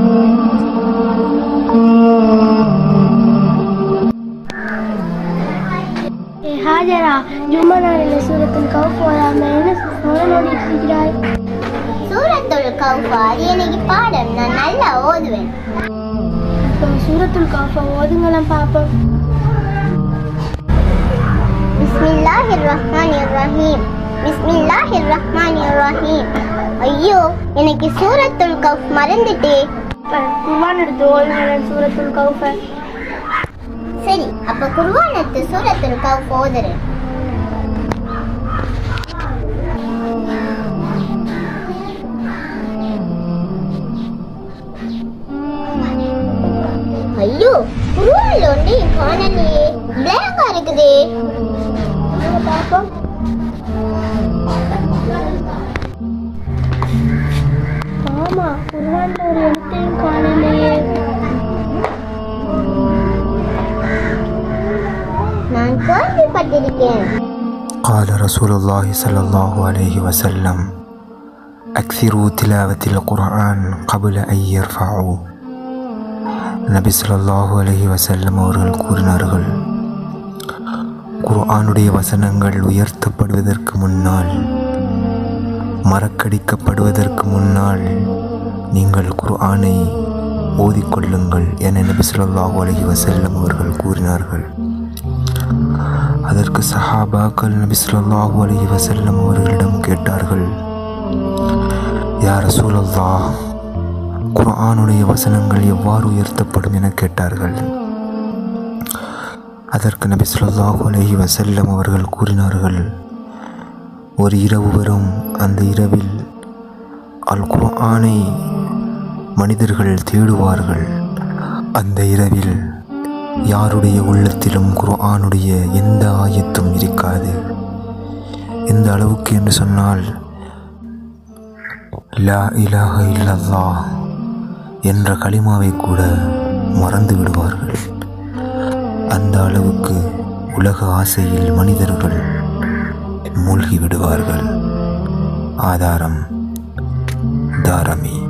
ஏ ஹாஜரா ஜும்மா நாளில் சூரத்தில் கவுஃப் ஓதாம என்ன சோழன் ஓடிட்டு இருக்கிறாய் சூரத்துல் கௌஃபா அது எனக்கு பாடம் நான் நல்லா ஓதுவேன் இப்போ சூரத்துல் கவுஃபை ஓதுங்களாம் பார்ப்போம் பிஸ்மில்லாஹிர் ரஹ்மானிர் ரஹீம் பிஸ்மில்லாஹிர் ரஹ்மானிர் ரஹீம் ஐயோ எனக்கு சூரத்துல் கௌஃப் மறந்துட்டே இப்போ குர்வான் எடுத்து ஓதுங்களேன் சூரத்துல் கவுஃபை சரி அப்ப குர்ஆனத்து சூரத்துல் கௌஃப் ஓதுறேன் ஐயோ குர்ஆன்ல ஒன்றே காணலையே பிளாங்கா இருக்குதே வாங்க பார்ப்போம் ஆமா குர்வான்ல ஒரு எழுத்தையும் காணலையே நான் கேள்விப்பட்டிருக்கேன் قال رسول الله صلى الله عليه وسلم أكثروا تلاوة القرآن قبل أن يرفعوا நபி ஸல்லல்லாஹு அலைஹி வஸல்லம் அவர்கள் கூறினார்கள் குர்ஆனுடைய வசனங்கள் உயர்த்தப்படுவதற்கு முன்னால் மறக்கடிக்கப்படுவதற்கு முன்னால் நீங்கள் குர்ஆனை ஓதிக்கொள்ளுங்கள் என நபி ஸல்லல்லாஹு அலைஹி வஸல்லம் அவர்கள் கூறினார்கள் அதற்கு சஹாபாக்கள் நபி ஸல்லல்லாஹு அலைஹி வஸல்லம் அவர்களிடம் கேட்டார்கள் யா ரசூலல்லாஹ் குர்ஆனுடைய வசனங்கள் எவ்வாறு உயர்த்தப்படும் என கேட்டார்கள் அதற்கு நபி ஸல்லல்லாஹு அலைஹி வஸல்லம் அவர்கள் கூறினார்கள் ஒரு இரவு வரும் அந்த இரவில் அல் குர்ஆனை மனிதர்கள் தேடுவார்கள் அந்த இரவில் யாருடைய உள்ளத்திலும் குர்ஆனுடைய எந்த ஆயத்தும் இருக்காது எந்த அளவுக்கு என்று சொன்னால் லா இலாஹ இல்லல்லாஹ் என்ற கலிமாவை கூட மறந்து விடுவார்கள் அந்த அளவுக்கு உலக ஆசையில் மனிதர்கள் மூழ்கி விடுவார்கள் ஆதாரம் தாரமி